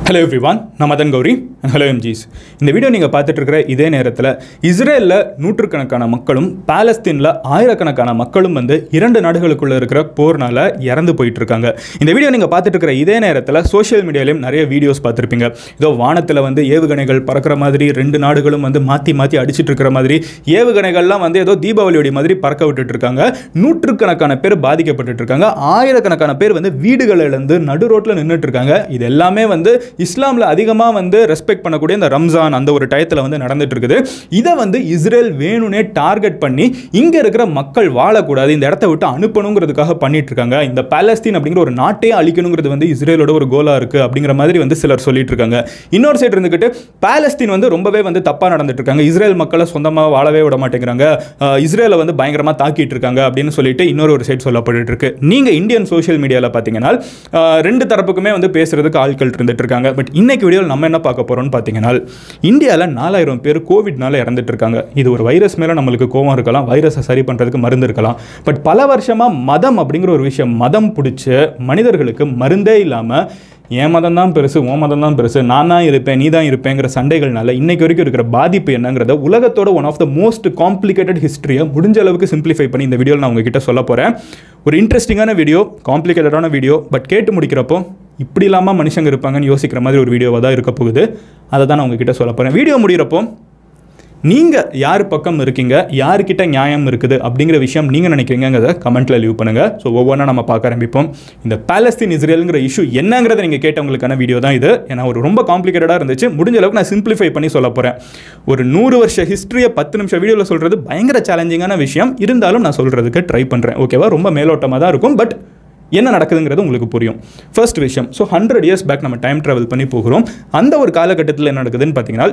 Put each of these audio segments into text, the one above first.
hello everyone நான் Madan Gowri hello எம்ஜிஸ் இந்த video நீங்கள் பார்த்துட்டு இருக்கிற இதே நேரத்தில் இஸ்ரேலில் நூற்றுக்கணக்கான மக்களும் பாலஸ்தீனில் ஆயிரக்கணக்கான மக்களும் வந்து இரண்டு நாடுகளுக்குள்ள இருக்கிற போர்னால இறந்து போயிட்டு இருக்காங்க இந்த வீடியோ நீங்கள் பார்த்துட்டு இருக்கிற இதே நேரத்தில் சோஷியல் மீடியாலையும் நிறைய வீடியோஸ் பார்த்துருப்பீங்க இதோ வானத்தில் வந்து ஏவுகணைகள் பறக்கிற மாதிரி ரெண்டு நாடுகளும் வந்து மாற்றி மாற்றி அடிச்சிட்டு இருக்கிற மாதிரி ஏவுகணைகள்லாம் வந்து ஏதோ தீபாவளியோட மாதிரி பறக்க விட்டுட்டு இருக்காங்க நூற்றுக்கணக்கான பேர் பாதிக்கப்பட்டு இருக்காங்க ஆயிரக்கணக்கான பேர் வந்து வீடுகள் இழந்து நடு ரோட்டில் நின்றுட்டு இருக்காங்க இது எல்லாமே வந்து இஸ்லாமில் அதிகமாக வந்து ரெஸ்பெக்ட் பண்ணக்கூடிய இந்த ரம்ஜான் அந்த ஒரு டயத்தில் வந்து நடந்துட்டு இருக்குது இதை வந்து இஸ்ரேல் வேணும்னே டார்கெட் பண்ணி இங்கே இருக்கிற மக்கள் வாழக்கூடாது இந்த இடத்த விட்டு அனுப்பணுங்கிறதுக்காக பண்ணிட்டு இருக்காங்க இந்த பாலஸ்தீன் அப்படிங்கிற ஒரு நாட்டையே அழிக்கணுங்கிறது வந்து இஸ்ரேலோட ஒரு கோலாக இருக்குது அப்படிங்கிற மாதிரி வந்து சிலர் சொல்லிட்டு இருக்காங்க இன்னொரு சைடு இருந்துக்கிட்டு பாலஸ்தீன் வந்து ரொம்பவே வந்து தப்பாக நடந்துட்டு இருக்காங்க இஸ்ரேல் மக்களை சொந்தமாக வாழவே விட மாட்டேங்கிறாங்க அஹ் இஸ்ரேலை வந்து பயங்கரமாக தாக்கிட்டு இருக்காங்க அப்படின்னு சொல்லிட்டு இன்னொரு ஒரு சைடு சொல்லப்பட்டு இருக்கு நீங்கள் இந்தியன் சோஷியல் மீடியாவில் பார்த்தீங்கன்னா அஹ் ரெண்டு தரப்புக்குமே வந்து பேசுறதுக்கு ஆட்கள் இருந்துட்டு இருக்காங்க பட் இன்னைக்கு வீடியோவில் நம்ம என்ன பார்க்க போறோம்னு பார்த்தீங்கன்னா இந்தியாவில் நாலாயிரம் பேர் கோவிட்னால இறந்துட்டு இருக்காங்க இது ஒரு வைரஸ் மேலே நம்மளுக்கு கோவம் இருக்கலாம் வைரஸை சரி பண்ணுறதுக்கு மருந்து இருக்கலாம் பட் பல வருஷமாக மதம் அப்படிங்கிற ஒரு விஷயம் மதம் பிடிச்சி மனிதர்களுக்கு மருந்தே இல்லாமல் என் மதம் தான் பெருசு உன் மதம் தான் பெருசு நான் தான் இருப்பேன் நீ தான் இருப்பேங்கிற சண்டைகள்னால இன்னைக்கு வரைக்கும் இருக்கிற பாதிப்பு என்னங்கிறத உலகத்தோட one of the most complicated ஹிஸ்ட்ரியை முடிஞ்ச அளவுக்கு சிம்பிளிஃபை பண்ணி இந்த வீடியோவில் நான் உங்ககிட்ட சொல்ல போகிறேன் ஒரு இன்ட்ரெஸ்டிங்கான வீடியோ காம்ப்ளிகேட்டடான வீடியோ பட் கேட்டு முடிக்கிறப்போ இப்படி இல்லாமல் மனுஷங்க இருப்பாங்கன்னு யோசிக்கிற மாதிரி ஒரு வீடியோவாக தான் இருக்க போகுது அதை தான் நான் உங்ககிட்ட சொல்ல போகிறேன் வீடியோ முடிகிறப்போ நீங்கள் யார் பக்கம் இருக்கீங்க யார்கிட்ட நியாயம் இருக்குது அப்படிங்கிற விஷயம் நீங்கள் நினைக்கிறீங்கிறத கமெண்ட்டில் லீவ் பண்ணுங்கள் ஸோ ஒவ்வொன்றா நம்ம பார்க்க ஆரம்பிப்போம் இந்த பாலஸ்தீன் இஸ்ரேலுங்கிற இஷ்யூ என்னங்கிறத நீங்கள் கேட்டவங்களுக்கான வீடியோ தான் இது ஏன்னா ஒரு ரொம்ப காம்ப்ளிகேட்டடாக இருந்துச்சு முடிஞ்ச அளவுக்கு நான் சிம்பிளிஃபை பண்ணி சொல்ல போகிறேன் ஒரு நூறு வருஷ ஹிஸ்ட்ரியை பத்து நிமிஷம் வீடியோவில் சொல்கிறது பயங்கர சேலஞ்சிங்கான விஷயம் இருந்தாலும் நான் சொல்கிறதுக்கு ட்ரை பண்ணுறேன் ஓகேவா ரொம்ப மேலோட்டமாக தான் இருக்கும் பட் என்ன நடக்குதுங்கிறது உங்களுக்கு புரியும் ஃபர்ஸ்ட் விஷயம் ஸோ ஹண்ட்ரட் இயர்ஸ் பேக் நம்ம டைம் ட்ராவல் பண்ணி போகிறோம் அந்த ஒரு காலகட்டத்தில் என்ன நடக்குதுன்னு பார்த்தீங்கன்னா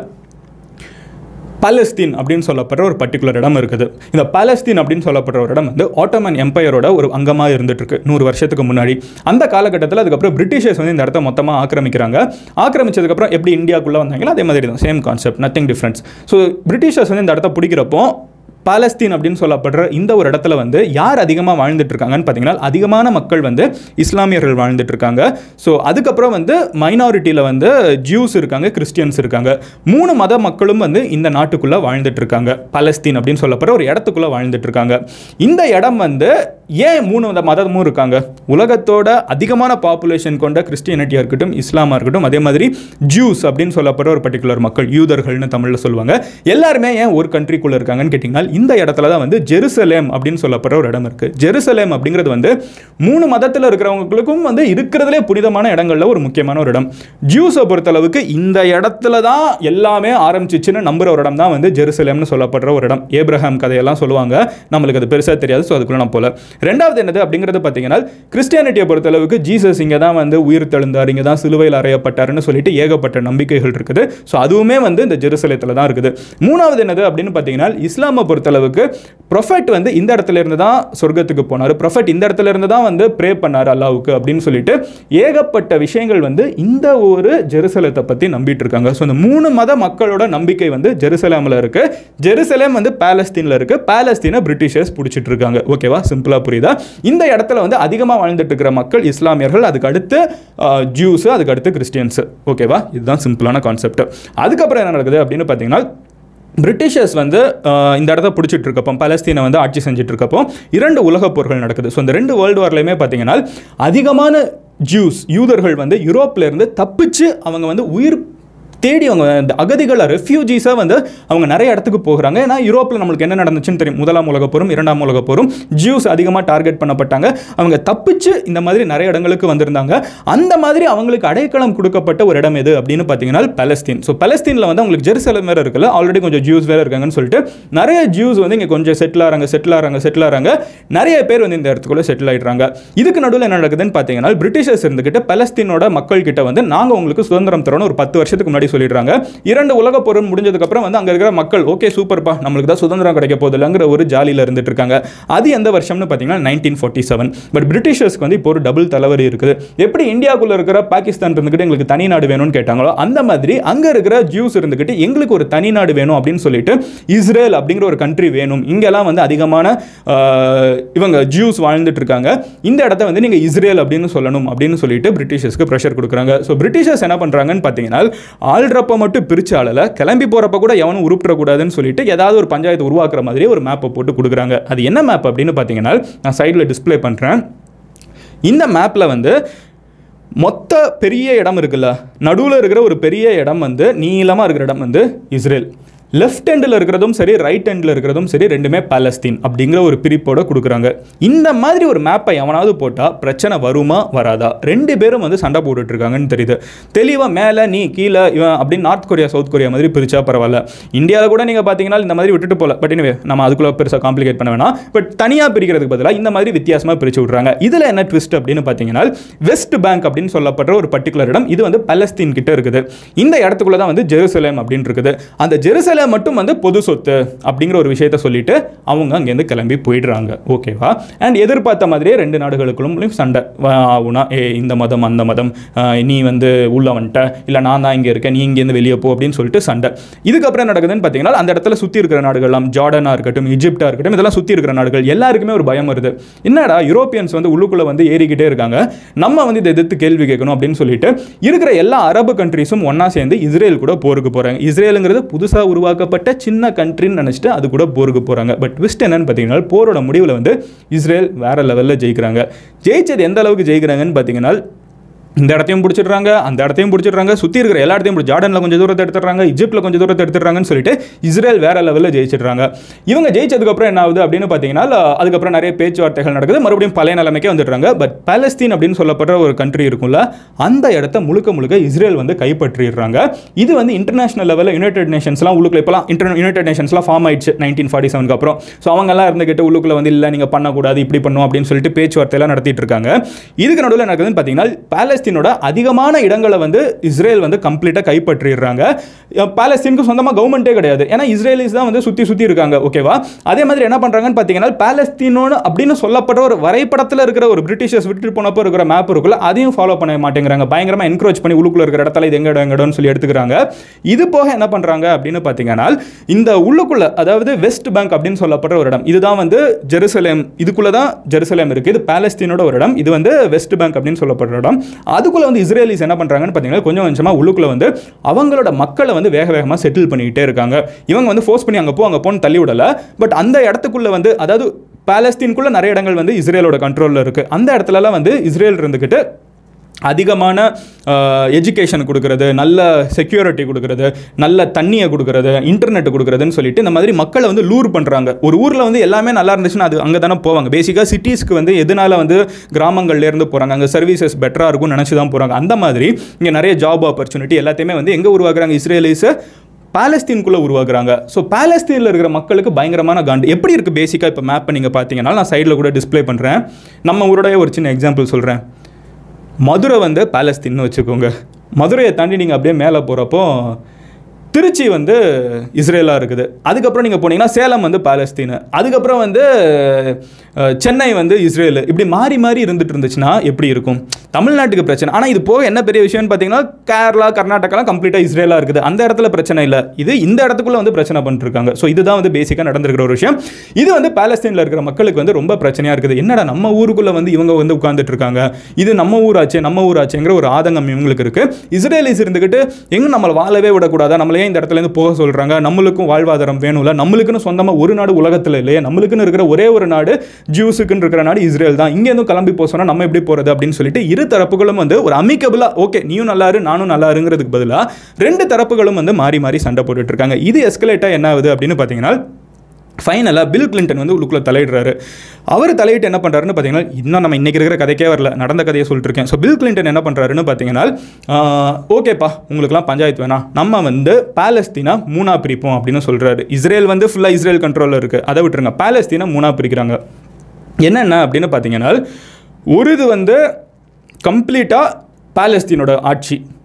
பாலஸ்தீன் அப்படின்னு சொல்லப்படுற ஒரு பர்டிகுலர் இடம் இருக்குது இந்த பாலஸ்தீன் அப்படின்னு சொல்லப்படுற ஒரு இடம் வந்து ஆட்டோமன் எம்பையரோட ஒரு அங்கமாக இருந்துட்டு இருக்கு நூறு வருஷத்துக்கு முன்னாடி அந்த காலகட்டத்தில் அதுக்கப்புறம் பிரிட்டிஷர்ஸ் வந்து இந்த இடத்த மொத்தமாக ஆக்கிரமிக்கிறாங்க ஆக்கிரமிச்சதுக்கப்புறம் எப்படி இந்தியாவுக்குள்ளே வந்தாங்களோ அதே மாதிரி தான் same concept nothing difference so Britishers வந்து இந்த இடத்த பிடிக்கிறப்போ பாலஸ்தீன் அப்படின்னு சொல்லப்படுற இந்த ஒரு இடத்துல வந்து யார் அதிகமாக வாழ்ந்துட்டு இருக்காங்கன்னு பார்த்தீங்கன்னா அதிகமான மக்கள் வந்து இஸ்லாமியர்கள் வாழ்ந்துட்டு இருக்காங்க ஸோ அதுக்கப்புறம் வந்து மைனாரிட்டியில் வந்து ஜூஸ் இருக்காங்க கிறிஸ்டியன்ஸ் இருக்காங்க மூணு மத மக்களும் வந்து இந்த நாட்டுக்குள்ளே வாழ்ந்துட்டு இருக்காங்க பாலஸ்தீன் அப்படின்னு சொல்லப்படுற ஒரு இடத்துக்குள்ளே வாழ்ந்துட்டு இருக்காங்க இந்த இடம் வந்து ஏன் மூணு மத மதமும் இருக்காங்க உலகத்தோட அதிகமான பாப்புலேஷன் கொண்ட கிறிஸ்டியனிட்டியாக இருக்கட்டும் இஸ்லாமாக இருக்கட்டும் அதே மாதிரி ஜூஸ் அப்படின்னு சொல்லப்படுற ஒரு பர்டிகுலர் மக்கள் யூதர்கள்னு தமிழில் சொல்லுவாங்க எல்லாருமே ஏன் ஒரு கண்ட்ரிக்குள்ளே இருக்காங்கன்னு கேட்டிங்கன்னா இந்த இடத்துல தான் வந்து ஜெருசலேம் அப்படின்னு சொல்லப்படுற ஒரு இடம் இருக்குது ஜெருசலேம் அப்படிங்கிறது வந்து மூணு மதத்தில் இருக்கிறவங்களுக்கும் வந்து இருக்கிறதுலே புனிதமான இடங்களில் ஒரு முக்கியமான ஒரு இடம் ஜூஸை பொறுத்தளவுக்கு இந்த இடத்துல தான் எல்லாமே ஆரம்பிச்சிச்சுன்னு நம்புற ஒரு இடம் தான் வந்து ஜெருசலேம்னு சொல்லப்படுற ஒரு இடம் ஏப்ரஹாம் கதையெல்லாம் சொல்லுவாங்க நம்மளுக்கு அது பெருசாக தெரியாது ஸோ அதுக்குள்ள நான் போல ரெண்டாவது என்னது அப்படிங்கிறது பார்த்தீங்கன்னா கிறிஸ்டியானிட்டியை பொறுத்தளவுக்கு ஜீசஸ் இங்கே தான் வந்து உயிர் தெழுந்தார் இங்கே தான் சிலுவையில் அறையப்பட்டாருன்னு சொல்லிட்டு ஏகப்பட்ட நம்பிக்கைகள் இருக்குது ஸோ அதுவுமே வந்து இந்த ஜெருசலேத்தில் தான் இருக்குது மூணாவது என்னது அப்படின்னு பார்த்தீங்கன்னா இஸ்லாமை பொறுத்தளவுக்கு ப்ரொஃபெட் வந்து இந்த இடத்துல இருந்து தான் சொர்க்கத்துக்கு போனார் ப்ரொஃபெட் இந்த இடத்துல இருந்து தான் வந்து ப்ரே பண்ணார் அல்லாவுக்கு அப்படின்னு சொல்லிட்டு ஏகப்பட்ட விஷயங்கள் வந்து இந்த ஒரு ஜெருசலத்தை பற்றி நம்பிட்டு இருக்காங்க ஸோ இந்த மூணு மத மக்களோட நம்பிக்கை வந்து ஜெருசலேமில் இருக்கு ஜெருசலேம் வந்து பாலஸ்தீனில் இருக்கு பாலஸ்தீனை பிரிட்டிஷர்ஸ் பிடிச்சிட்டு இருக்காங்க ஓகேவா சிம்பிளாக புரியுதா இந்த இடத்துல வந்து அதிகமாக வாழ்ந்துட்டு இருக்கிற மக்கள் இஸ்லாமியர்கள் அதுக்கு அடுத்து ஜூஸ் அதுக்கு அடுத்து கிறிஸ்டியன்ஸ் ஓகேவா இதுதான் சிம்பிளான கான்செப்ட் அதுக்கப்புறம் என்ன நடக்குது அப்படின்னு பார்த்தீங்கன்னா பிரிட்டிஷர்ஸ் வந்து அஹ், இந்த இடத்த பிடிச்சிட்டு இருக்கப்போ பலஸ்தீனை வந்து ஆட்சி செஞ்சுட்டு இருக்கப்போ இரண்டு உலகப் போர்கள் நடக்குது ஸோ இந்த ரெண்டு வேர்ல்டு வார்லையுமே பார்த்தீங்கன்னா அதிகமான ஜூஸ் யூதர்கள் வந்து யூரோப்ல இருந்து தப்பிச்சு அவங்க வந்து உயிர் தேடி அவங்க இந்த அகதிகளை ரெஃப்யூஜிஸாக வந்து அவங்க நிறைய இடத்துக்கு போகிறாங்க ஏன்னா யூரோப்பில் நம்மளுக்கு என்ன நடந்துச்சுன்னு தெரியும் முதலாம் உலகப் போரும் இரண்டாம் உலகப் போரும் ஜூஸ் அதிகமாக டார்கெட் பண்ணப்பட்டாங்க அவங்க தப்பிச்சு இந்த மாதிரி நிறைய இடங்களுக்கு வந்திருந்தாங்க அந்த மாதிரி அவங்களுக்கு அடைக்கலம் கொடுக்கப்பட்ட ஒரு இடம் எது அப்படின்னு பார்த்தீங்கன்னா பலஸ்தீன் ஸோ பலஸ்தீனில் வந்து அவங்களுக்கு ஜெருசலம் வேறு இருக்குல்ல ஆல்ரெடி கொஞ்சம் ஜூஸ் வேறு இருக்காங்கன்னு சொல்லிட்டு நிறைய ஜூஸ் வந்து இங்கே கொஞ்சம் செட்டில் ஆகிறாங்க செட்டில் ஆகிறாங்க செட்டில் ஆகிறாங்க நிறைய பேர் வந்து இந்த இடத்துக்குள்ளே செட்டில் ஆயிடுறாங்க இதுக்கு நடுவில் என்ன நடக்குதுன்னு பார்த்தீங்கன்னா பிரிட்டிஷர்ஸ் இருந்துக்கிட்டு பலஸ்தீனோட மக்கள் கிட்ட வந்து நாங்கள் உங்களுக்கு சுதந்திரம் தரோன்னு ஒரு பத்து வருஷத்துக்கு முன்னாடி முன்னாடி சொல்லிடுறாங்க இரண்டு உலக போர் முடிஞ்சதுக்கப்புறம் வந்து அங்கே இருக்கிற மக்கள் ஓகே சூப்பர்ப்பா நம்மளுக்கு தான் சுதந்திரம் கிடைக்க போதில்லைங்கிற ஒரு ஜாலியில் இருந்துட்டு இருக்காங்க அது எந்த வருஷம்னு பார்த்தீங்கன்னா நைன்டீன் ஃபார்ட்டி செவன் பட் பிரிட்டிஷர்ஸ்க்கு வந்து இப்போ ஒரு டபுள் தலைவரி இருக்குது எப்படி இந்தியாவுக்குள்ள இருக்கிற பாகிஸ்தான் இருந்துக்கிட்டு எங்களுக்கு தனி நாடு வேணும்னு கேட்டாங்களோ அந்த மாதிரி அங்கே இருக்கிற ஜூஸ் இருந்துக்கிட்டு எங்களுக்கு ஒரு தனி நாடு வேணும் அப்படின்னு சொல்லிட்டு இஸ்ரேல் அப்படிங்கிற ஒரு கண்ட்ரி வேணும் இங்கெல்லாம் வந்து அதிகமான ஆஹ், இவங்க ஜூஸ் வாழ்ந்துட்டு இருக்காங்க இந்த இடத்த வந்து நீங்கள் இஸ்ரேல் அப்படின்னு சொல்லணும் அப்படின்னு சொல்லிட்டு பிரிட்டிஷர்ஸ்க்கு ப்ரெஷர் கொடுக்குறாங்க ஸோ பிரிட்டிஷர்ஸ் என்ன பண்ணுறாங்கன்னு பார்த்தீங்கன்னா ஆள்றப்ப மட்டும் பிரிச்சு ஆளல கிளம்பி போகிறப்ப கூட எவனும் உருப்பிடக்கூடாதுன்னு சொல்லிட்டு ஏதாவது ஒரு பஞ்சாயத்து உருவாக்குற மாதிரி ஒரு மேப்பை போட்டு கொடுக்குறாங்க அது என்ன மேப் அப்படின்னு பார்த்தீங்கன்னா நான் சைடில் டிஸ்ப்ளே பண்ணுறேன் இந்த மேப்பில் வந்து மொத்த பெரிய இடம் இருக்குல்ல நடுவில் இருக்கிற ஒரு பெரிய இடம் வந்து நீளமாக இருக்கிற இடம் வந்து இஸ்ரேல் லெஃப்ட் ஹேண்டில் இருக்கிறதும் சரி ரைட் ஹேண்டில் இருக்கிறதும் சரி ரெண்டுமே பாலஸ்தீன் அப்படிங்கிற ஒரு பிரிப்போட கொடுக்குறாங்க இந்த மாதிரி ஒரு மேப்பை எவனாவது போட்டால் பிரச்சனை வருமா வராதா ரெண்டு பேரும் வந்து சண்டை போட்டுட்டு இருக்காங்கன்னு தெரியுது தெளிவாக மேலே நீ கீழே இவன் அப்படின்னு நார்த் கொரியா சவுத் கொரியா மாதிரி பிரிச்சா பரவாயில்ல இந்தியாவில் கூட நீங்கள் பார்த்தீங்கன்னா இந்த மாதிரி விட்டுட்டு போகல பட் எனவே நம்ம அதுக்குள்ளே பெருசாக காம்ப்ளிகேட் பண்ண வேணாம் பட் தனியாக பிரிக்கிறதுக்கு பதிலாக இந்த மாதிரி வித்தியாசமாக பிரித்து விட்றாங்க இதில் என்ன ட்விஸ்ட் அப்படின்னு பார்த்தீங்கன்னா வெஸ்ட் பேங்க் அப்படின்னு சொல்லப்படுற ஒரு பர்டிகுலர் இடம் இது வந்து பலஸ்தீன் கிட்ட இருக்குது இந்த இடத்துக்குள்ள தான் வந்து ஜெருசலேம் அப்படின்னு இருக்குது அந்த ஜெருசலேம் மட்டும் வந்து பொது சொத்து அப்படிங்கிற ஒரு விஷயத்த சொல்லிட்டு அவங்க அங்கேருந்து கிளம்பி போயிடுறாங்க ஓகேவா அண்ட் எதிர்பார்த்த மாதிரியே ரெண்டு நாடுகளுக்குள்ளும் சண்டை வா- ஆகுனா ஏ இந்த மதம் அந்த மதம் ஆஹ் நீ வந்து உள்ள வந்துட்ட இல்லை நான் தான் இங்கே இருக்கேன் நீ இங்கேருந்து வெளியே போ அப்படின்னு சொல்லிட்டு சண்டை இதுக்கப்புறம் என்ன நடக்குதுன்னு பார்த்தீங்கன்னா அந்த இடத்துல சுற்றி இருக்கிற நாடுகள்லாம் ஜார்டனாக இருக்கட்டும் இஜிப்டாக இருக்கட்டும் இதெல்லாம் சுற்றி இருக்கிற நாடுகள் எல்லாருக்குமே ஒரு பயம் வருது என்னடா யூரோப்பியன்ஸ் வந்து உள்ளுக்குள்ளே வந்து ஏறிக்கிட்டே இருக்காங்க நம்ம வந்து இதை எதிர்த்து கேள்வி கேட்கணும் அப்படின்னு சொல்லிட்டு இருக்கிற எல்லா அரபு கண்ட்ரீஸும் ஒன்றா சேர்ந்து இஸ்ரேல் கூட போருக்கு போகிறாங்க இஸ்ரேலுங்கிறது புதுசாக உருவாக்கப்பட்ட சின்ன கண்ட்ரின்னு நினச்சிட்டு அது கூட போருக்கு போகிறாங்க பட் ட்விஸ்ட் என்னன்னு பார்த்தீங்கன்னா போரோட முடிவில் வந்து இஸ்ரேல் வேற லெவலில் ஜெயிக்கிறாங்க ஜெயிச்சது எந்த அளவுக்கு ஜெயிக்கிறாங்கன்னு பார்த்தீங்கன்னா இந்த இடத்தையும் பிடிச்சிடுறாங்க அந்த இடத்தையும் பிடிச்சிடுறாங்க சுற்றி இருக்கிற எல்லா இடத்தையும் பிடிச்சி ஜார்டனில் கொஞ்சம் தூரத்தை எடுத்துடுறாங்க இஜிப்டில் கொஞ்சம் தூரத்தை எடுத்துடுறாங்கன்னு சொல்லிட்டு இஸ்ரேல் வேற லெவலில் ஜெயிச்சிடுறாங்க இவங்க ஜெயிச்சதுக்கப்புறம் என்ன ஆகுது அப்படின்னு பார்த்தீங்கன்னா அதுக்கப்புறம் நிறைய பேச்சுவார்த்தைகள் நடக்குது மறுபடியும் பழைய நிலைமைக்கே வந்துடுறாங்க பட் பாலஸ்தீன் அப்படின்னு சொல்லப்படுற ஒரு கண்ட்ரி இருக்கும்ல அந்த இடத்த முழுக்க முழுக்க இஸ்ரேல் வந்து கைப்பற்றிடுறாங்க இது வந்து இன்டர்நேஷனல் லெவலில் யுனைடெட் நேஷன்ஸ்லாம் உள்ளுக்குள்ள இப்போலாம் இன்டர் யுனைடெட் நேஷன்ஸ்லாம் ஃபார்ம் ஆயிடுச்சு நைன்டீன் ஃபார்ட்டி செவனுக்கு அப்புறம் ஸோ அவங்கெல்லாம் இருந்துக்கிட்டு உள்ளுக்குள்ள வந்து இல்லை நீங்கள் பண்ணக்கூடாது இப்படி பண்ணும் அப்படின்னு சொல்லிட்டு பேச்சுவார்த்தையெல்லாம் நடத்திட்டு இருக்காங்க இதுக்கு நடுவில் நடக்குதுன்னு பார்த்தீங்கன்னா பாலஸ்தீனோட அதிகமான இடங்களை வந்து இஸ்ரேல் வந்து கம்ப்ளீட்டாக கைப்பற்றிடுறாங்க அஹ் பாலஸ்தீனுக்கு சொந்தமாக கவர்மெண்ட்டே கிடையாது ஏன்னா இஸ்ரேலிஸ் தான் வந்து சுற்றி சுற்றி இருக்காங்க ஓகேவா அதே மாதிரி என்ன பண்ணுறாங்கன்னு பார்த்தீங்கன்னா பாலஸ்தீனோன்னு அப்படின்னு சொல்லப்படுற ஒரு வரைபடத்தில் இருக்கிற ஒரு பிரிட்டிஷர்ஸ் விட்டுட்டு போனப்போ இருக்கிற மேப் இருக்குல்ல அதையும் ஃபாலோ பண்ண மாட்டேங்கிறாங்க பயங்கரமாக என்கரேஜ் பண்ணி உள்ளுக்குள்ள இருக்கிற இடத்துல இது எங்க இடம் எங்க இடம்னு சொல்லி எடுத்துக்கிறாங்க இது போக என்ன பண்ணுறாங்க அப்படின்னு பார்த்தீங்கன்னா இந்த உள்ளுக்குள்ள அதாவது வெஸ்ட் பேங்க் அப்படின்னு சொல்லப்படுற ஒரு இடம் இதுதான் வந்து ஜெருசலேம் இதுக்குள்ள தான் ஜெருசலேம் இருக்கு இது பாலஸ்தீனோட ஒரு இடம் இது வந்து வெஸ்ட் பேங்க் அப்படின்னு சொல்லப்படுற இடம் அதுக்குள்ள வந்து இஸ்ரேலிஸ் என்ன பண்றாங்கன்னு பார்த்தீங்கன்னா கொஞ்சம் கொஞ்சமாக உள்ளுக்குள்ள வந்து அவங்களோட மக்களை வந்து வேக வேகமாக செட்டில் பண்ணிக்கிட்டே இருக்காங்க இவங்க வந்து ஃபோர்ஸ் பண்ணி அங்கே போ அங்கே போன்னு தள்ளி விடல பட் அந்த இடத்துக்குள்ள வந்து அதாவது பாலஸ்தீனுக்குள்ள நிறைய இடங்கள் வந்து இஸ்ரேலோட கண்ட்ரோலில் இருக்கு அந்த இடத்துலலாம் வந்து இஸ்ரேல் இருந்துக்கிட்டு அதிகமான எஜுகேஷன் கொடுக்கறது நல்ல செக்யூரிட்டி கொடுக்கறது நல்ல தண்ணியை கொடுக்கறது இன்டர்நெட் கொடுக்கறதுன்னு சொல்லிட்டு இந்த மாதிரி மக்களை வந்து லூர் பண்ணுறாங்க ஒரு ஊரில் வந்து எல்லாமே நல்லா இருந்துச்சுன்னா அது அங்கே தானே போவாங்க பேசிக்காக சிட்டிஸ்க்கு வந்து எதனால வந்து கிராமங்கள்ல இருந்து போகிறாங்க அங்கே சர்வீசஸ் பெட்டராக இருக்கும்னு நினச்சி தான் போகிறாங்க அந்த மாதிரி இங்கே நிறைய ஜாப் ஆப்பர்ச்சுனிட்டி எல்லாத்தையுமே வந்து எங்கே உருவாக்குறாங்க இஸ்ரேலிஸை பாலஸ்தீனுக்குள்ளே உருவாக்குறாங்க ஸோ பாலஸ்தீனில் இருக்கிற மக்களுக்கு பயங்கரமான காண்டு எப்படி இருக்குது பேசிக்காக இப்போ மேப்பை நீங்கள் பார்த்தீங்கன்னா நான் சைடில் கூட டிஸ்ப்ளே பண்ணுறேன் நம்ம ஊரோடைய ஒரு சின்ன எக்ஸாம்பிள் சொல்கிறேன் மதுரை வந்து பாலஸ்தீன்னு வச்சுக்கோங்க மதுரையை தாண்டி நீங்கள் அப்படியே மேலே போகிறப்போ திருச்சி வந்து இஸ்ரேலாக இருக்குது அதுக்கப்புறம் நீங்கள் போனீங்கன்னா சேலம் வந்து பாலஸ்தீனு அதுக்கப்புறம் வந்து அஹ், சென்னை வந்து இஸ்ரேல் இப்படி மாறி மாறி இருந்துட்டு இருந்துச்சுன்னா எப்படி இருக்கும் தமிழ்நாட்டுக்கு பிரச்சனை ஆனால் இது போக என்ன பெரிய விஷயம்னு பார்த்தீங்கன்னா கேரளா கர்நாடகாலாம் கம்ப்ளீட்டாக இஸ்ரேலாக இருக்குது அந்த இடத்துல பிரச்சனை இல்லை இது இந்த இடத்துக்குள்ள வந்து பிரச்சனை பண்ணிட்டு இருக்காங்க ஸோ இதுதான் வந்து பேசிக்காக நடந்திருக்கிற ஒரு விஷயம் இது வந்து பாலஸ்தீனில் இருக்கிற மக்களுக்கு வந்து ரொம்ப பிரச்சனையாக இருக்குது என்னடா நம்ம ஊருக்குள்ளே வந்து இவங்க வந்து உட்கார்ந்துட்டு இருக்காங்க இது நம்ம ஊராச்சே நம்ம ஊராச்சேங்கிற ஒரு ஆதங்கம் இவங்களுக்கு இருக்கு இஸ்ரேலிஸ் இருந்துக்கிட்டு எங்க நம்மளை வாழவே விடக்கூடாதா நம்மளே இந்த இடத்துல இருந்து போக சொல்றாங்க நம்மளுக்கும் வாழ்வாதாரம் வேணும்ல நம்மளுக்குன்னு சொந்தமாக ஒரு நாடு உலகத்தில் இல்லையே நம்மளுக்குன்னு இருக்கிற ஒரே ஒரு நாடு ஜூஸுக்குன்னு இருக்கிற நாடு இஸ்ரேல் தான் இங்கே இருந்து கிளம்பி போக சொன்னா நம்ம எப்படி போறது அப்படின்னு சொல்லிட்டு இரு தரப்புகளும் வந்து ஒரு அமிக்கபிளா ஓகே நீயும் நல்லா இரு நானும் நல்லா இருங்கிறதுக்கு பதிலாக ரெண்டு தரப்புகளும் வந்து மாறி மாறி சண்டை போட்டுட்டு இருக்காங்க இது எஸ்கலேட்டா என்ன ஆகுது அப்படின்னு பார்த்தீங்கன்னா ஃபைனலாக பில் கிளின்டன் வந்து உள்ளுக்குள்ள தலையிடுறாரு அவர் தலையிட்டு என்ன பண்ணுறாருன்னு பார்த்தீங்கன்னா இன்னும் நம்ம இன்றைக்கி இருக்கிற கதைக்கே வரல நடந்த கதையை சொல்லிட்டு இருக்கேன் ஸோ பில் கிளின்டன் என்ன பண்ணுறாருன்னு பார்த்தீங்கன்னா ஆஹ், ஓகேப்பா உங்களுக்குலாம் பஞ்சாயத்து வேணாம் நம்ம வந்து பாலஸ்தீனா மூணா பிரிப்போம் அப்படின்னு சொல்கிறாரு இஸ்ரேல் வந்து ஃபுல்லாக இஸ்ரேல் கண்ட்ரோலில் இருக்குது அதை விட்டுருங்க பாலஸ்தீனா மூணா பிரிக்கிறாங்க என்னென்ன அப்படின்னு பார்த்தீங்கன்னா ஒரு இது வந்து கம்ப்ளீட்டாக பாலஸ்தீனோட ஆட்சி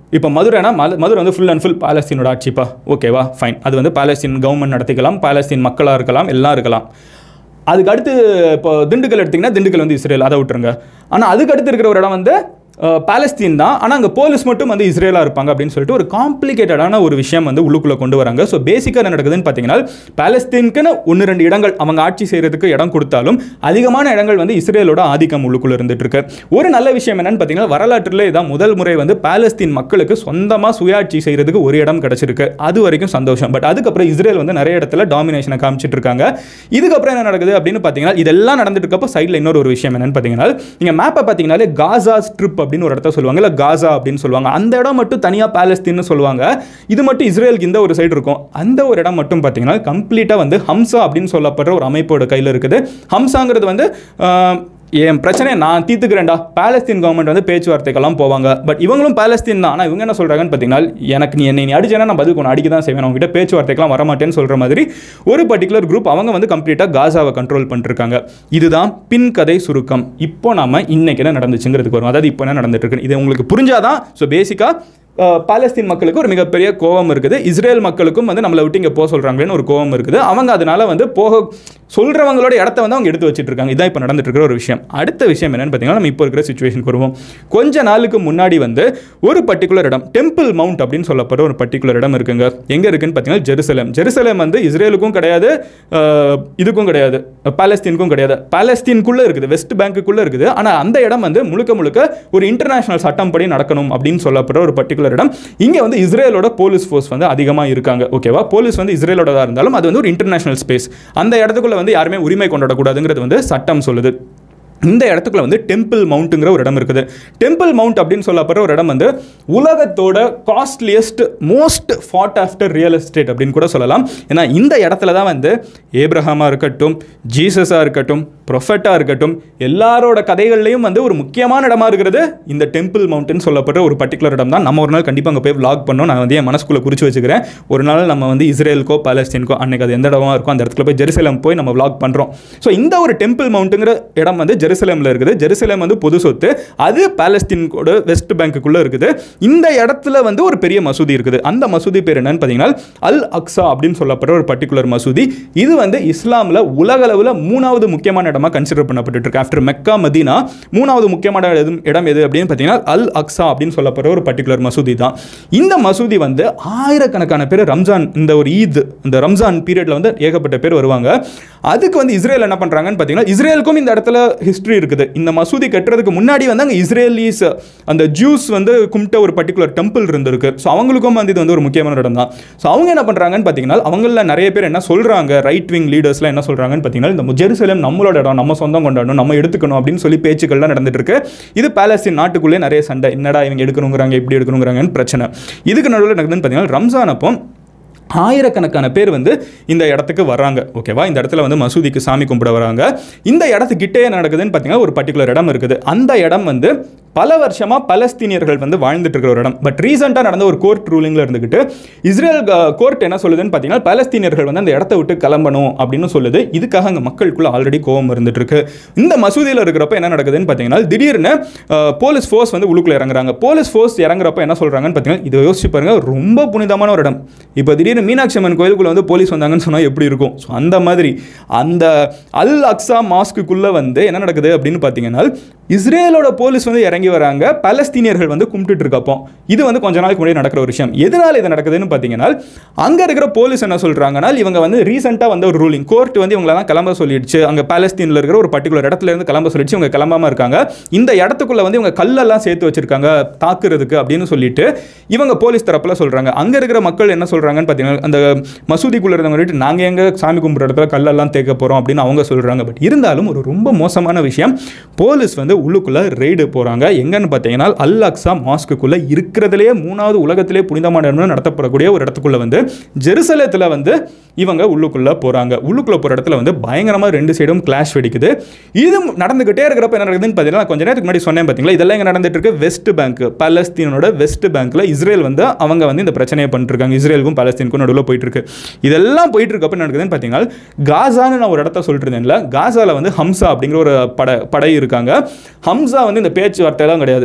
இப்போ மதுரைனா மது மதுரை வந்து ஃபுல் அண்ட் ஃபுல் பாலஸ்தீனோட ஆட்சிப்பா ஓகேவா ஃபைன் அது வந்து பாலஸ்தீன் கவர்மெண்ட் நடத்திக்கலாம் பாலஸ்தீன் மக்களாக இருக்கலாம் எல்லாம் இருக்கலாம் அதுக்கு அடுத்து இப்போ திண்டுக்கல் எடுத்திங்கன்னா திண்டுக்கல் வந்து இஸ்ரேல் அதை விட்டுருங்க ஆனால் அதுக்கு அடுத்து இருக்கிற ஒரு இடம் வந்து அஹ், பாலஸ்தீன் தான் ஆனால் அங்கே போலீஸ் மட்டும் வந்து இஸ்ரேலாக இருப்பாங்க அப்படின்னு சொல்லிட்டு ஒரு காம்ப்ளிகேட்டடான ஒரு விஷயம் வந்து உள்ளுக்குள்ளே கொண்டு வராங்க ஸோ பேசிக்காக என்ன நடக்குதுன்னு பார்த்தீங்கன்னா பாலஸ்தீனுக்குன்னு ஒன்று ரெண்டு இடங்கள் அவங்க ஆட்சி செய்கிறதுக்கு இடம் கொடுத்தாலும் அதிகமான இடங்கள் வந்து இஸ்ரேலோட ஆதிக்கம் உள்ளுக்குள்ளே இருந்துட்டு இருக்கு ஒரு நல்ல விஷயம் என்னன்னு பார்த்தீங்கன்னா வரலாற்றில் இதான் முதல் முறை வந்து பாலஸ்தீன் மக்களுக்கு சொந்தமாக சுயாட்சி செய்கிறதுக்கு ஒரு இடம் கிடச்சிருக்கு அது வரைக்கும் சந்தோஷம் பட் அதுக்கப்புறம் இஸ்ரேல் வந்து நிறைய இடத்துல டாமினேஷனை காமிச்சிட்டு இருக்காங்க இதுக்கப்புறம் என்ன நடக்குது அப்படின்னு பார்த்தீங்கன்னா இதெல்லாம் நடந்துட்டு இருக்கப்போ சைடில் இன்னொரு ஒரு விஷயம் என்னன்னு பார்த்தீங்கன்னா நீங்கள் மேப்பை பார்த்தீங்கன்னாலே காசா ஸ்ட்ரிப் அப்படின்னு ஒரு இடத்த சொல்லுவாங்க இல்லை காசா அப்படின்னு சொல்லுவாங்க அந்த இடம் மட்டும் தனியாக பாலஸ்தீன்னு சொல்லுவாங்க இது மட்டும் இஸ்ரேலுக்கு இந்த ஒரு சைடு இருக்கும் அந்த ஒரு இடம் மட்டும் பார்த்தீங்கன்னா கம்ப்ளீட்டாக வந்து ஹம்சா அப்படின்னு சொல்லப்படுற ஒரு அமைப்போட கையில் இருக்குது ஹம்சாங்கிறது வந்து ஆஹ், என் பிரச்சனையை நான் தீர்த்துக்கிறேன்டா பாலஸ்தீன் கவர்மெண்ட் வந்து பேச்சுவார்த்தைக்கெல்லாம் போவாங்க பட் இவங்களும் பாலஸ்தீன் தான் ஆனால் இவங்க என்ன சொல்கிறாங்கன்னு பார்த்தீங்கன்னா எனக்கு நீ என்னை நீ அடிச்சேன்னா நான் பதில் ஒன்று அடிக்க தான் செய்வேன் உங்ககிட்ட பேச்சுவார்த்தைக்கெல்லாம் வரமாட்டேன்னு சொல்கிற மாதிரி ஒரு பர்டிகுலர் குரூப் அவங்க வந்து கம்ப்ளீட்டாக காசாவை கண்ட்ரோல் பண்ணிருக்காங்க இதுதான் பின் கதை சுருக்கம் இப்போ நாம இன்னைக்கு என்ன நடந்துச்சுங்கிறதுக்கு வரும் அதாவது இப்போ என்ன நடந்துட்டு இருக்கு இது உங்களுக்கு புரிஞ்சாதான் ஸோ பேசிக்காக பாலஸ்தீன் மக்களுக்கு ஒரு மிகப்பெரிய கோபம் இருக்குது இஸ்ரேல் மக்களுக்கும் வந்து நம்மளை விட்டு இங்கே போக சொல்கிறாங்களேன்னு ஒரு கோபம் இருக்குது அவங்க அதனால வந்து போக சொல்கிறவங்களோட இடத்த வந்து அவங்க எடுத்து வச்சிட்டு இருக்காங்க இதான் இப்போ நடந்துட்டு இருக்கிற ஒரு விஷயம் அடுத்த விஷயம் என்னன்னு பார்த்தீங்கன்னா நம்ம இப்போ இருக்கிற சுச்சுவேஷனுக்கு வருவோம் கொஞ்ச நாளுக்கு முன்னாடி வந்து ஒரு பர்டிகுலர் இடம் டெம்பிள் மவுண்ட் அப்படின்னு சொல்லப்படுற ஒரு பர்டிகுலர் இடம் இருக்குங்க எங்கே இருக்குன்னு பார்த்தீங்கன்னா ஜெருசலேம் ஜெருசலேம் வந்து இஸ்ரேலுக்கும் கிடையாது அஹ், இதுக்கும் கிடையாது பாலஸ்தீனுக்கும் கிடையாது பாலஸ்தீனுக்குள்ளே இருக்குது வெஸ்ட் பேங்க்குள்ளே இருக்குது ஆனால் அந்த இடம் வந்து முழுக்க முழுக்க ஒரு இன்டர்நேஷனல் சட்டம் படி நடக்கணும் அப்படின்னு சொல்லப்படுற ஒரு பர்டிகுலர் இடம் இங்கே வந்து இஸ்ரேலோட போலீஸ் ஃபோர்ஸ் வந்து அதிகமாக இருக்காங்க ஓகேவா போலீஸ் வந்து இஸ்ரேலோடதாக இருந்தாலும் அது வந்து ஒரு இன்டர்நேஷனல் ஸ்பேஸ் அந்த இடத்துக்குள்ள வந்து யாருமே உரிமை கொண்டாடக்கூடாதுங்கிறது வந்து சட்டம் சொல்லுது இந்த இடத்துக்குள்ள வந்து டெம்பிள் மவுண்ட்டுங்கிற ஒரு இடம் இருக்குது டெம்பிள் மவுண்ட் அப்படின்னு சொல்லப்படுற ஒரு இடம் வந்து உலகத்தோட costliest most fought after real estate அப்படின்னு கூட சொல்லலாம் ஏன்னா இந்த இடத்துல தான் வந்து ஏப்ரஹாமாக இருக்கட்டும் ஜீசஸாக இருக்கட்டும் ப்ரொஃபட்டாக இருக்கட்டும் எல்லாரோட கதைகள்லையும் வந்து ஒரு முக்கியமான இடமா இருக்கிறது இந்த டெம்பிள் மவுண்டன் சொல்லப்படுற ஒரு பர்டிகுலர் இடம் தான் நம்ம ஒரு நாள் கண்டிப்பாக அங்கே போய் vlog பண்ணோம் நான் வந்து என் மனசுக்குள்ளே குறித்து வச்சுக்கிறேன் ஒரு நாள் நம்ம வந்து இஸ்ரேலுக்கோ பாலஸ்தீனுக்கோ அன்னைக்கு அது எந்த இடமா இருக்கோ அந்த இடத்துல போய் ஜெருசலம் போய் நம்ம vlog பண்ணுறோம் ஸோ இந்த ஒரு டெம்பிள் மவுண்ட்டுங்கிற இடம் வந்து ஜெருசலேமில் இருக்குது ஜெருசலேம் வந்து பொது சொத்து அது பாலஸ்தீன்கோட வெஸ்ட் பேங்க்குள்ளே இருக்குது இந்த இடத்துல வந்து ஒரு பெரிய மசூதி இருக்குது அந்த மசூதி பேர் என்னன்னு பார்த்தீங்கன்னா அல் அக்ஸா அப்படின்னு சொல்லப்படுற ஒரு பர்டிகுலர் மசூதி இது வந்து இஸ்லாமில் உலகளவில் மூணாவது முக்கியமான இடமா கன்சிடர் பண்ணப்பட்டு இருக்கு ஆஃப்டர் மெக்கா மதீனா மூணாவது முக்கியமான இடம் இடம் எது அப்படின்னு பார்த்தீங்கன்னா அல் அக்ஸா அப்படின்னு சொல்லப்படுற ஒரு பர்டிகுலர் மசூதி தான் இந்த மசூதி வந்து ஆயிரக்கணக்கான பேர் ரம்ஜான் இந்த ஒரு ஈத் இந்த ரம்ஜான் பீரியட்ல வந்து ஏகப்பட்ட பேர் வருவாங்க அதுக்கு வந்து இஸ்ரேல் என்ன பண்றாங்கன்னு பார்த்தீங்கன்னா இஸ்ரேலுக்கும் இந்த இடத்துல ஹிஸ்டரி இருக்குது இந்த மசூதி கட்டுறதுக்கு முன்னாடி வந்து அங்கே இஸ்ரேலீஸ் அந்த ஜூஸ் வந்து கும்பிட்ட ஒரு பர்டிகுலர் டெம்பிள் இருந்திருக்கு ஸோ அவங்களுக்கும் வந்து இது வந்து ஒரு முக்கியமான இடம் தான் ஸோ அவங்க என்ன பண்ணுறாங்கன்னு பார்த்தீங்கன்னா அவங்கள நிறைய பேர் என்ன சொல்கிறாங்க ரைட் விங் லீடர்ஸ்லாம் என்ன சொல்கிறாங்கன்னு பார்த்தீங்கன்னா இந்த ஜெருசலேம் நம்மளோட இடம் நம்ம சொந்தம் கொண்டாடணும் நம்ம எடுத்துக்கணும் அப்படின்னு சொல்லி பேச்சுக்கள்லாம் நடந்துட்டு இருக்கு இது பாலஸ்தீன் நாட்டுக்குள்ளே நிறைய சண்டை என்னடா இவங்க எடுக்கணுங்கிறாங்க இப்படி எடுக்கணுங்கிறாங்கன்னு பிரச்சனை இதுக்கு நடுவில் நடக்குதுன்னு பார்த்தீங்கன்னா ரம்ஜான் அப்போ ஆயிரக்கணக்கான பேர் வந்து இந்த இடத்துக்கு வராங்க ஓகேவா இந்த இடத்துல வந்து மசூதிக்கு சாமி கும்பிட வராங்க இந்த இடத்துக்கிட்டே என்ன நடக்குதுன்னு பார்த்தீங்கன்னா ஒரு பர்டிகுலர் இடம் இருக்குது அந்த இடம் வந்து பல வருஷமாக பலஸ்தீனியர்கள் வந்து வாழ்ந்துட்டு இருக்கிற ஒரு இடம் பட் ரீசெண்டாக நடந்த ஒரு கோர்ட் ரூலிங்கில் இருந்துக்கிட்டு இஸ்ரேல் கோர்ட் என்ன சொல்லுதுன்னு பார்த்தீங்கன்னா பலஸ்தீனியர்கள் வந்து அந்த இடத்த விட்டு கிளம்பணும் அப்படின்னு சொல்லுது இதுக்காக அங்கே மக்களுக்குள்ள ஆல்ரெடி கோவம் இருந்துட்டு இருக்கு இந்த மசூதியில் இருக்கிறப்ப என்ன நடக்குதுன்னு பார்த்தீங்கன்னா திடீர்னு அஹ், போலீஸ் ஃபோர்ஸ் வந்து உள்ளுக்குள்ள இறங்குறாங்க போலீஸ் ஃபோர்ஸ் இறங்குறப்ப என்ன சொல்கிறாங்கன்னு பார்த்தீங்கன்னா இதை யோசிச்சு பாருங்க ரொம்ப புனிதமான ஒரு இடம் இப்போ திடீர்னு மீனாட்சி அம்மன் கோயிலுக்குள்ள வந்து போலீஸ் வந்தாங்கன்னு சொன்னால் எப்படி இருக்கும் ஸோ அந்த மாதிரி அந்த அல் அக்ஸா மாஸ்க்குள்ளே வந்து என்ன நடக்குது அப்படின்னு பார்த்தீங்கன்னா இஸ்ரேலோட போலீஸ் வந்து இறங்கி வராங்க பலஸ்தீனியர்கள் வந்து கும்பிட்டுட்டு இருக்கப்போ இது வந்து கொஞ்ச நாளைக்கு முன்னாடி நடக்கிற ஒரு விஷயம் எதனால இது நடக்குதுன்னு பார்த்தீங்கன்னா அங்கே இருக்கிற போலீஸ் என்ன சொல்கிறாங்கன்னா இவங்க வந்து ரீசெண்டாக வந்த ஒரு ரூலிங் கோர்ட் வந்து இவங்களெல்லாம் கிளம்ப சொல்லிடுச்சு அங்கே பாலஸ்தீனில் இருக்கிற ஒரு பர்டிகுலர் இடத்துல இருந்து கிளம்ப சொல்லிடுச்சு இவங்க கிளம்பாம இருக்காங்க இந்த இடத்துக்குள்ள வந்து இவங்க கல்லெல்லாம் சேர்த்து வச்சிருக்காங்க தாக்குறதுக்கு அப்படின்னு சொல்லிட்டு இவங்க போலீஸ் தரப்புல சொல்றாங்க அங்க இருக்கிற மக்கள் என்ன சொல்றாங்கன்னு பார்த்தீங்கன்னா அந்த மசூதிக்குள்ள இருந்தவங்க வந்துட்டு நாங்க எங்க சாமி கும்பிட்ற இடத்துல கல்லெல்லாம் தேக்க போறோம் அப்படின்னு அவங்க சொல்றாங்க பட் இருந்தாலும் ஒரு ரொம்ப மோசமான விஷயம் போலீஸ் வந்து உள்ளுக்குள்ள ரெய்டு போறாங்க எங்கன்னு பார்த்தீங்கன்னா அல் அக்ஸா மாஸ்க்குள்ள இருக்கிறதுலேயே மூணாவது உலகத்திலே புனிதமான இடம்னு நடத்தப்படக்கூடிய ஒரு இடத்துக்குள்ள வந்து ஜெருசலேத்துல வந்து இவங்க உள்ளுக்குள்ள போறாங்க உள்ளுக்குள்ள போற இடத்துல வந்து பயங்கரமா ரெண்டு சைடும் கிளாஷ் வெடிக்குது இது நடந்துகிட்டே இருக்கிறப்ப என்ன நடக்குதுன்னு பார்த்தீங்கன்னா கொஞ்ச நேரத்துக்கு முன்னாடி சொன்னேன் பார்த்தீங்களா இதெல்லாம் இங்க நடந்துட்டு இருக்கு வெஸ்ட் பேங்க் பலஸ்தீனோட வெஸ்ட் பேங்க்ல இஸ்ரேல் வந்து அவங்க வந்து இந்த பிரச்சனையை பண்ணிட்டு இருக்காங்க இஸ்ரேலுக்கும் பலஸ்தீனுக்கும் நடுவில் போயிட்டு இருக்கு இதெல்லாம் போயிட்டு இருக்கப்ப என்ன நடக்குதுன்னு பார்த்தீங்கன்னா காசான்னு நான் ஒரு இடத்த சொல்லிட்டு இருந்தேன்ல காசால வந்து ஹம்சா அப்படிங்கிற ஒரு படை படை இருக்காங்க ஹம்சா வந்து இந்த பேச்சுவார்த்தையெல்லாம் கிடையாது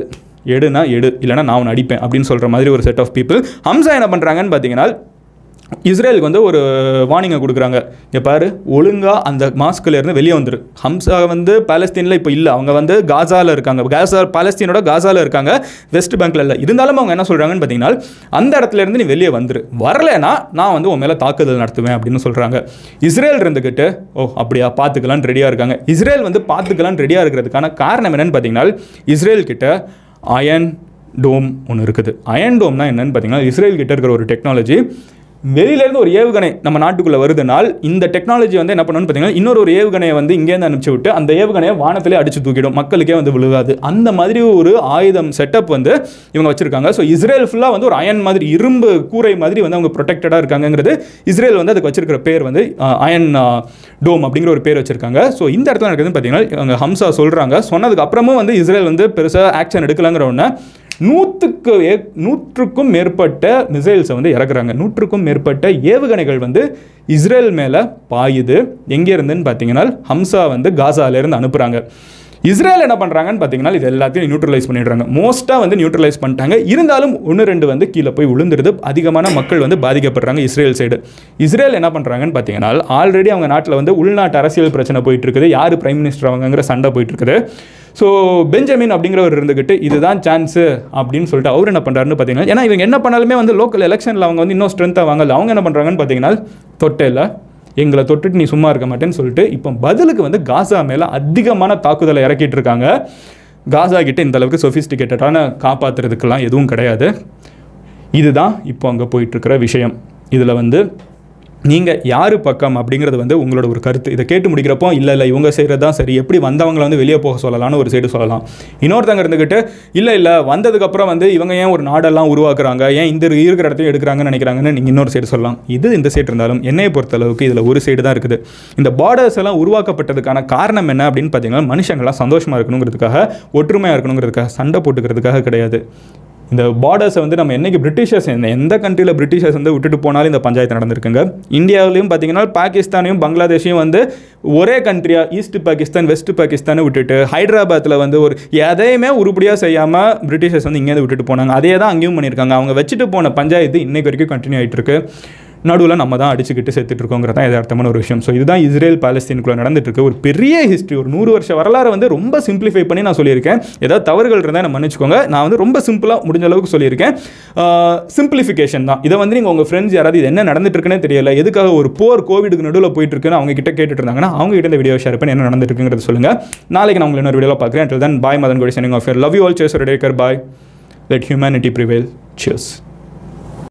எடுனா எடு இல்லைனா நான் உன்னை அடிப்பேன் அப்படின்னு சொல்கிற மாதிரி ஒரு செட் ஆஃப் பீப்புள் ஹம்சா என்ன பண்ணுறாங்கன்னு பார்த்தீங்கன்னா இஸ்ரேலுக்கு வந்து ஒரு வார்னிங்கை கொடுக்குறாங்க இங்கே பாரு ஒழுங்காக அந்த மாஸ்குல இருந்து வெளியே வந்துரு ஹம்சா வந்து பாலஸ்தீனில் இப்போ இல்லை அவங்க வந்து காசாவில் இருக்காங்க காசா பாலஸ்தீனோட காசாவில் இருக்காங்க வெஸ்ட் பேங்க்ல இல்லை இருந்தாலும் அவங்க என்ன சொல்கிறாங்கன்னு பார்த்தீங்கன்னா அந்த இடத்துல இருந்து நீ வெளியே வந்துரு வரலைன்னா நான் வந்து உன் மேலே தாக்குதல் நடத்துவேன் அப்படின்னு சொல்கிறாங்க இஸ்ரேல் இருந்துக்கிட்டு ஓ அப்படியா பார்த்துக்கலான்னு ரெடியாக இருக்காங்க இஸ்ரேல் வந்து பார்த்துக்கலான்னு ரெடியாக இருக்கிறதுக்கான காரணம் என்னன்னு பார்த்தீங்கன்னா இஸ்ரேல் கிட்ட அயன் டோம் ஒன்று இருக்குது அயன் டோம்னா என்னன்னு பார்த்தீங்கன்னா இஸ்ரேல் கிட்ட இருக்கிற ஒரு டெக்னாலஜி வெளியிலேருந்து ஒரு ஏவுகணை நம்ம நாட்டுக்குள்ளே வருதுனால் இந்த டெக்னாலஜி வந்து என்ன பண்ணணும்னு பார்த்தீங்கன்னா இன்னொரு ஒரு ஏவுகணையை வந்து இங்கேருந்து அனுப்பிச்சு விட்டு அந்த ஏவுகணையை வானத்திலே அடிச்சு தூக்கிடும் மக்களுக்கே வந்து விழுகாது அந்த மாதிரி ஒரு ஆயுதம் செட்டப் வந்து இவங்க வச்சிருக்காங்க ஸோ இஸ்ரேல் ஃபுல்லாக வந்து ஒரு அயன் மாதிரி இரும்பு கூரை மாதிரி வந்து அவங்க ப்ரொடெக்டடாக இருக்காங்கங்கிறது இஸ்ரேல் வந்து அதுக்கு வச்சிருக்கிற பேர் வந்து அயன் டோம் அப்படிங்கிற ஒரு பேர் வச்சிருக்காங்க ஸோ இந்த இடத்துல நடக்குதுன்னு பார்த்தீங்கன்னா அவங்க ஹம்சா சொல்கிறாங்க சொன்னதுக்கு அப்புறமும் வந்து இஸ்ரேல் வந்து பெருசாக ஆக்ஷன் எடுக்கலாங்கிற ஒன்று நூற்றுக்கு ஏ- நூற்றுக்கும் மேற்பட்ட மிசைல்ஸை வந்து இறக்குறாங்க நூற்றுக்கும் மேற்பட்ட ஏவுகணைகள் வந்து இஸ்ரேல் மேலே பாயுது எங்கே இருந்துன்னு பார்த்தீங்கன்னா ஹம்சா வந்து காசாலேருந்து அனுப்புகிறாங்க இஸ்ரேல் என்ன பண்ணுறாங்கன்னு பார்த்தீங்கன்னா இது எல்லாத்தையும் நியூட்ரலைஸ் பண்ணிடுறாங்க மோஸ்ட்டாக வந்து நியூட்ரலைஸ் பண்ணிட்டாங்க இருந்தாலும் ஒன்று ரெண்டு வந்து கீழே போய் விழுந்துருது அதிகமான மக்கள் வந்து பாதிக்கப்படுறாங்க இஸ்ரேல் சைடு இஸ்ரேல் என்ன பண்ணுறாங்கன்னு பார்த்தீங்கன்னா ஆல்ரெடி அவங்க நாட்டில் வந்து உள்நாட்டு அரசியல் பிரச்சனை போயிட்டு இருக்குது யார் பிரைம் மினிஸ்டர் அவங்கங்கிற சண்டை போயிட்டு இருக்குது ஸோ பெஞ்சமின் அப்படிங்கிறவர் இருந்துக்கிட்டு இதுதான் சான்ஸு அப்படின்னு சொல்லிட்டு அவர் என்ன பண்ணுறாருன்னு பார்த்தீங்கன்னா ஏன்னா இவங்க என்ன பண்ணாலுமே வந்து லோக்கல் எலெக்ஷனில் அவங்க வந்து இன்னும் ஸ்ட்ரென்த்தாக வாங்கல அவங்க என்ன பண்ணுறாங்கன்னு பார்த்தீங்கன்னா தொட்டையில் எங்களை தொட்டுட்டு நீ சும்மா இருக்க மாட்டேன்னு சொல்லிட்டு இப்போ பதிலுக்கு வந்து காசா மேலே அதிகமான தாக்குதலை இறக்கிட்டு இருக்காங்க காசா கிட்ட இந்த அளவுக்கு சொஃபிஸ்டிகேட்டடான காப்பாற்றுறதுக்கெல்லாம் எதுவும் கிடையாது இதுதான் இப்போ அங்கே போயிட்டுருக்கிற விஷயம் இதில் வந்து நீங்கள் யார் பக்கம் அப்படிங்கிறது வந்து உங்களோட ஒரு கருத்து இதை கேட்டு முடிக்கிறப்போ இல்லை இல்லை இவங்க செய்கிறது தான் சரி எப்படி வந்தவங்களை வந்து வெளியே போக சொல்லலாம்னு ஒரு சைடு சொல்லலாம் இன்னொருத்தங்க இருந்துக்கிட்டு இல்லை இல்லை வந்ததுக்கப்புறம் வந்து இவங்க ஏன் ஒரு நாடெல்லாம் உருவாக்குறாங்க ஏன் இந்த இருக்கிற இடத்தையும் எடுக்கிறாங்கன்னு நினைக்கிறாங்கன்னு நீங்கள் இன்னொரு சைடு சொல்லலாம் இது இந்த சைடு இருந்தாலும் என்னையை பொறுத்த அளவுக்கு இதில் ஒரு சைடு தான் இருக்குது இந்த பார்டர்ஸ் எல்லாம் உருவாக்கப்பட்டதுக்கான காரணம் என்ன அப்படின்னு பார்த்தீங்கன்னா மனுஷங்களாம் சந்தோஷமாக இருக்கணுங்கிறதுக்காக ஒற்றுமையாக இருக்கணுங்கிறதுக்காக சண்டை போட்டுக்கிறதுக்காக கிடையாது இந்த பார்டர்ஸை வந்து நம்ம என்னைக்கு பிரிட்டிஷர்ஸ் எந்த எந்த கண்ட்ரியில் பிரிட்டிஷர்ஸ் வந்து விட்டுட்டு போனாலும் இந்த பஞ்சாயத்து நடந்திருக்குங்க இந்தியாவிலையும் பார்த்தீங்கன்னா பாகிஸ்தானையும் பங்களாதேஷையும் வந்து ஒரே கண்ட்ரியாக ஈஸ்ட் பாகிஸ்தான் வெஸ்ட் பாகிஸ்தானை விட்டுட்டு ஹைதராபாத்தில் வந்து ஒரு எதையுமே உருப்படியாக செய்யாமல் பிரிட்டிஷர்ஸ் வந்து இங்கேருந்து விட்டுட்டு போனாங்க அதே தான் அங்கேயும் பண்ணியிருக்காங்க அவங்க வச்சுட்டு போன பஞ்சாயத்து இன்னைக்கு வரைக்கும் கண்டினியூ ஆகிட்டு இருக்கு நடுவில் நம்ம தான் அடிச்சுக்கிட்டு செத்துட்டு இருக்கோங்கிறது தான் யதார்த்தமான ஒரு விஷயம் ஸோ இதுதான் இஸ்ரேல் பாலஸ்தீனுக்குள்ள நடந்துட்டு இருக்கு ஒரு பெரிய ஹிஸ்ட்ரி ஒரு நூறு வருஷ வரலாறு வந்து ரொம்ப சிம்பிளிஃபை பண்ணி நான் சொல்லியிருக்கேன் ஏதாவது தவறுகள் இருந்தால் நான் மன்னிச்சுக்கோங்க நான் வந்து ரொம்ப சிம்பிளாக முடிஞ்ச அளவுக்கு சொல்லியிருக்கேன் சிம்பிளிஃபிகேஷன் தான் இதை வந்து நீங்கள் உங்கள் ஃப்ரெண்ட்ஸ் யாராவது இது என்ன நடந்துட்டு இருக்குன்னே தெரியல எதுக்காக ஒரு போர் கோவிடுக்கு நடுவில் போயிட்டு இருக்குன்னு அவங்க கிட்ட கேட்டுட்டு இருந்தாங்கன்னா அவங்க கிட்ட இந்த வீடியோ ஷேர் பண்ணி என்ன நடந்துட்டு இருக்குங்கிறது சொல்லுங்க நாளைக்கு நான் உங்களை இன்னொரு வீடியோவில் பார்க்குறேன் until then bye Madan Gowri signing off love you all chase take care bye let humanity prevail cheers